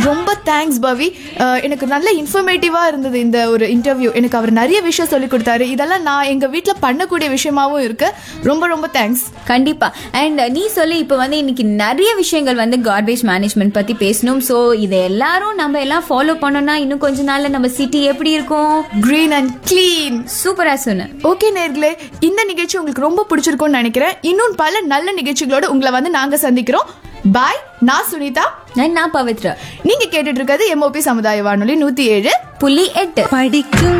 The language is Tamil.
ரொம்ப தேங்க்ஸ் பவி அஹ், எனக்கு நல்ல இன்ஃபர்மேட்டிவா இருந்தது இந்த ஒரு இன்டர்வியூ எனக்கு அவர் நிறைய விஷயம் சொல்லி கொடுத்தாரு இதெல்லாம் நான் எங்க வீட்ல பண்ணக்கூடிய விஷயமாவும் இருக்கு ரொம்ப ரொம்ப தேங்க்ஸ் கண்டிப்பா அண்ட் நீ சொல்லி இப்போ வந்து இன்னைக்கு நிறைய விஷயங்கள் வந்து கார்பேஜ் மேனேஜ்மெண்ட் பத்தி பேசணும் ஸோ இதை எல்லாரும் நம்ம எல்லாம் ஃபாலோ பண்ணோம்னா இன்னும் கொஞ்ச நாள்ல நம்ம சிட்டி எப்படி இருக்கும் green அண்ட் clean சூப்பரா சொன்னேன் ஓகே நேர்களே இந்த நிகழ்ச்சி உங்களுக்கு ரொம்ப பிடிச்சிருக்கும்னு நினைக்கிறேன் இன்னும் பல நல்ல நிகழ்ச்சிகளோட உங்களை வந்து நாங்க சந்திக்கிறோம் பாய் நான் சுனிதா நான் நான் பவித்ரா நீங்க கேட்டுட்டு இருக்கிறது எம்ஓபி சமுதாய வானொலி நூத்தி ஏழு புள்ளி எட்டு படிக்கும்